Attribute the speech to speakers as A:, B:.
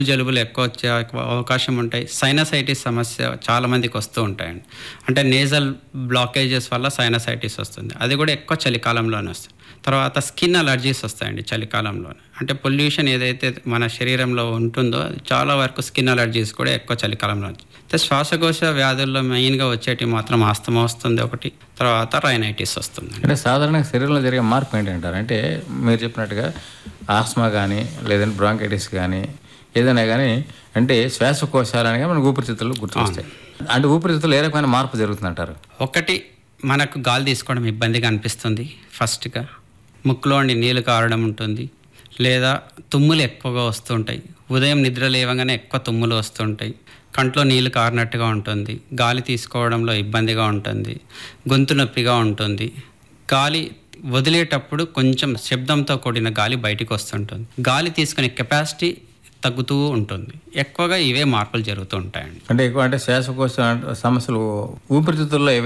A: జలుబులు ఎక్కువ వచ్చే అవకాశం ఉంటాయి సైనసైటిస్ సమస్య చాలా మందికి వస్తూ ఉంటాయండి అంటే నేజల్ బ్లాకేజెస్ వల్ల సైనసైటిస్ వస్తుంది అది కూడా ఎక్కువ చలికాలంలోనే వస్తుంది తర్వాత స్కిన్ అలర్జీస్ వస్తాయండి చలికాలంలోనే అంటే పొల్యూషన్ ఏదైతే మన శరీరంలో ఉంటుందో అది చాలా వరకు స్కిన్ అలర్జీస్ కూడా ఎక్కువ చలికాలంలో వస్తాయి. అయితే శ్వాసకోశ వ్యాధుల్లో మెయిన్గా వచ్చేటి మాత్రం ఆస్తమా వస్తుంది ఒకటి తర్వాత రైనైటిస్ వస్తుంది
B: అంటే సాధారణంగా శరీరంలో జరిగే మార్పు ఏంటంటారు అంటే మీరు చెప్పినట్టుగా ఆస్మా కానీ లేదంటే బ్రాంకైటిస్ కానీ ఏదైనా కానీ అంటే శ్వాసకోశాలు అనగా మన ఊపిరితిత్తులు గుర్తొస్తాయి అంటే ఊపిరితిత్తులు ఏ రకమైన మార్పు జరుగుతుందంటారు
A: ఒకటి మనకు గాలి తీసుకోవడం ఇబ్బందిగా అనిపిస్తుంది ఫస్ట్గా ముక్కులో ఉండి నీళ్ళు కారడం ఉంటుంది లేదా తుమ్ములు ఎక్కువగా వస్తుంటాయి ఉదయం నిద్ర లేవగానే ఎక్కువ తుమ్ములు వస్తుంటాయి కంట్లో నీళ్ళు కారినట్టుగా ఉంటుంది గాలి తీసుకోవడంలో ఇబ్బందిగా ఉంటుంది గొంతు నొప్పిగా ఉంటుంది గాలి వదిలేటప్పుడు కొంచెం శబ్దంతో కూడిన గాలి బయటికి వస్తుంటుంది గాలి తీసుకునే కెపాసిటీ తగ్గుతూ ఉంటుంది ఎక్కువగా ఇవే మార్పులు జరుగుతూ ఉంటాయండి
B: అంటే ఎక్కువ అంటే శ్వాసకోశ సమస్యలు ఊపిరితిత్తుల్లో ఏ